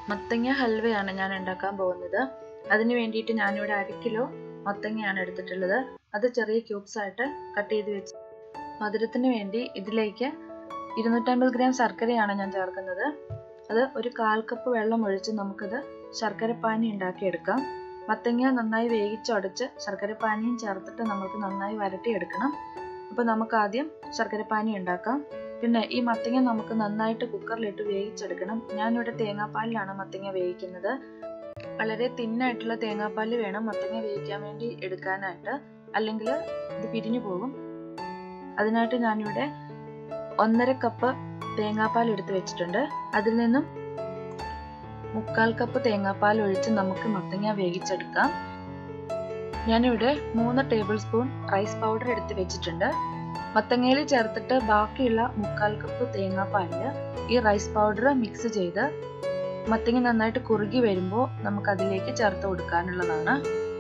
മത്തങ്ങ ഹൽവയാണ് ഞാൻ ഉണ്ടാക്കാൻ പോകുന്നത് അതിന് വേണ്ടിയിട്ട് ഞാനിവിടെ അര കിലോ മത്തങ്ങയാണ് എടുത്തിട്ടുള്ളത് അത് ചെറിയ ക്യൂബ്സ് ആയിട്ട് കട്ട് ചെയ്ത് വെച്ച് മധുരത്തിന് വേണ്ടി ഇതിലേക്ക് ഇരുന്നൂറ്റമ്പത് ഗ്രാം ശർക്കരയാണ് ഞാൻ ചേർക്കുന്നത് അത് ഒരു കാൽ കപ്പ് വെള്ളം ഒഴിച്ച് നമുക്കത് ശർക്കരപ്പാനി ഉണ്ടാക്കിയെടുക്കാം മത്തങ്ങ നന്നായി വേവിച്ചുടച്ച് ശർക്കരപ്പാനിയും ചേർത്തിട്ട് നമുക്ക് നന്നായി വരട്ടിയെടുക്കണം അപ്പോൾ നമുക്ക് ആദ്യം ശർക്കരപ്പാനി ഉണ്ടാക്കാം പിന്നെ ഈ മത്തങ്ങ നമുക്ക് നന്നായിട്ട് കുക്കറിലിട്ട് വേവിച്ചെടുക്കണം ഞാനിവിടെ തേങ്ങാപ്പാലിലാണ് മത്തങ്ങ വേവിക്കുന്നത് വളരെ തിന്നായിട്ടുള്ള തേങ്ങാപ്പാൽ വേണം മത്തങ്ങ വേവിക്കാൻ വേണ്ടി എടുക്കാനായിട്ട് അല്ലെങ്കിൽ ഇത് പിരിഞ്ഞു പോകും അതിനായിട്ട് ഞാനിവിടെ ഒന്നര കപ്പ് തേങ്ങാപ്പാൽ എടുത്ത് വെച്ചിട്ടുണ്ട് അതിൽ നിന്നും മുക്കാൽ കപ്പ് തേങ്ങാപ്പാൽ ഒഴിച്ച് നമുക്ക് മത്തങ്ങ വേവിച്ചെടുക്കാം ഞാനിവിടെ മൂന്ന് ടേബിൾ സ്പൂൺ റൈസ് പൗഡർ എടുത്ത് വെച്ചിട്ടുണ്ട് മത്തങ്ങയിൽ ചേർത്തിട്ട് ബാക്കിയുള്ള മുക്കാൽ കപ്പ് തേങ്ങാപ്പാലിൽ ഈ റൈസ് പൗഡർ മിക്സ് ചെയ്ത് മത്തങ്ങ നന്നായിട്ട് കുറുകി വരുമ്പോൾ നമുക്ക് അതിലേക്ക് ചേർത്ത് കൊടുക്കാനുള്ളതാണ്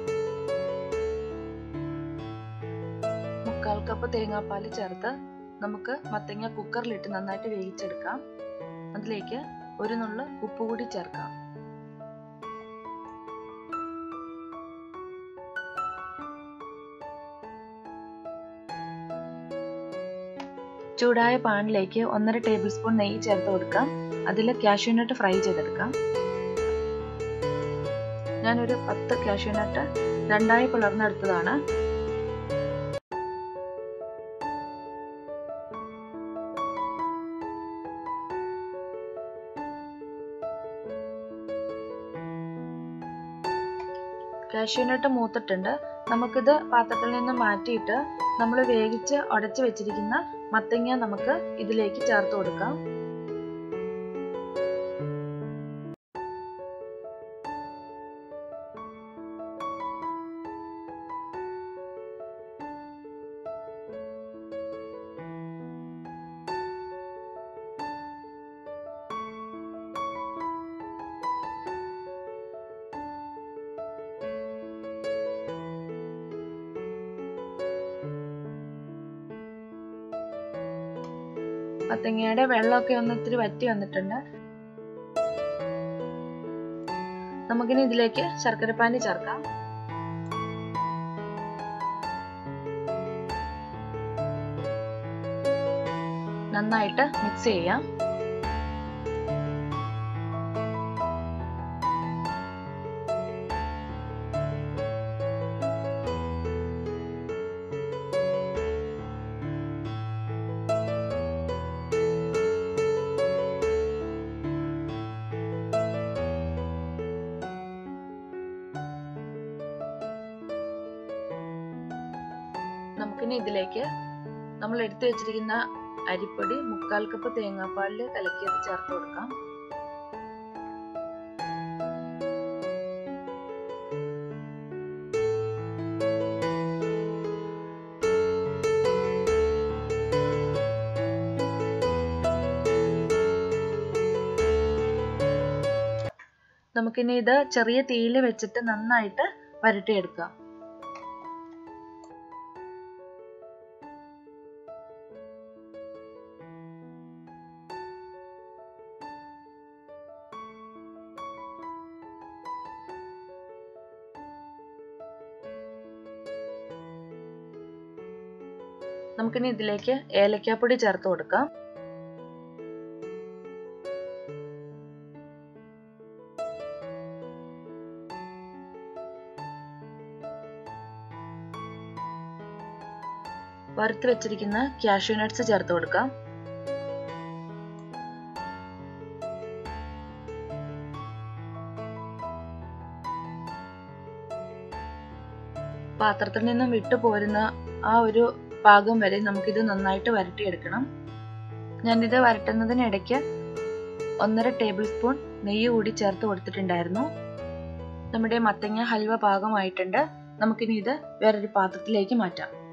മുക്കാൽ കപ്പ് തേങ്ങാപ്പാൽ ചേർത്ത് നമുക്ക് മത്തങ്ങ കുക്കറിലിട്ട് നന്നായിട്ട് വേവിച്ചെടുക്കാം അതിലേക്ക് ഒരു നുള്ളു ഉപ്പ് കൂടി ചേർക്കാം ചൂടായ പാനിലേക്ക് ഒന്നര ടേബിൾ സ്പൂൺ നെയ്യ് ചേർത്ത് കൊടുക്കാം അതിൽ കാഷ്യൂനട്ട് ഫ്രൈ ചെയ്തെടുക്കാം ഞാനൊരു പത്ത് കാഷ്യൂനട്ട് രണ്ടായി പിളർന്നെടുത്തതാണ് കാഷ്യൂനട്ട് മൂത്തിട്ടുണ്ട് നമുക്കിത് പാത്രത്തിൽ നിന്ന് മാറ്റിയിട്ട് നമ്മൾ വേവിച്ച് ഉടച്ചു വെച്ചിരിക്കുന്ന മത്തങ്ങ നമുക്ക് ഇതിലേക്ക് ചേർത്ത് കൊടുക്കാം മത്തങ്ങയുടെ വെള്ളമൊക്കെ ഒന്ന് ഇത്തിരി വറ്റി വന്നിട്ടുണ്ട് നമുക്കിനി ഇതിലേക്ക് ശർക്കരപ്പാനി ചേർക്കാം നന്നായിട്ട് മിക്സ് ചെയ്യാം നമുക്കിനി ഇതിലേക്ക് നമ്മൾ എടുത്തു വെച്ചിരിക്കുന്ന അരിപ്പൊടി മുക്കാൽ കപ്പ് തേങ്ങാപ്പാലിൽ കലക്കിയത് ചേർത്ത് കൊടുക്കാം നമുക്കിനി ഇത് ചെറിയ തീയിൽ വെച്ചിട്ട് നന്നായിട്ട് വരട്ടിയെടുക്കാം നമുക്കിനി ഇതിലേക്ക് ഏലക്കാപ്പൊടി ചേർത്ത് കൊടുക്കാം വറുത്ത് വെച്ചിരിക്കുന്ന കാഷ്യൂ നട്ട്സ് ചേർത്ത് കൊടുക്കാം പാത്രത്തിൽ നിന്നും വിട്ടു പോരുന്ന ആ ഒരു പാകം വരെ നമുക്കിത് നന്നായിട്ട് വരട്ടിയെടുക്കണം ഞാനിത് വരട്ടുന്നതിനിടയ്ക്ക് ഒന്നര ടേബിൾ സ്പൂൺ നെയ്യ് കൂടി ചേർത്ത് കൊടുത്തിട്ടുണ്ടായിരുന്നു നമ്മുടെ മത്തങ്ങ ഹൽവ പാകമായിട്ടുണ്ട് നമുക്കിനി ഇത് വേറൊരു പാത്രത്തിലേക്ക് മാറ്റാം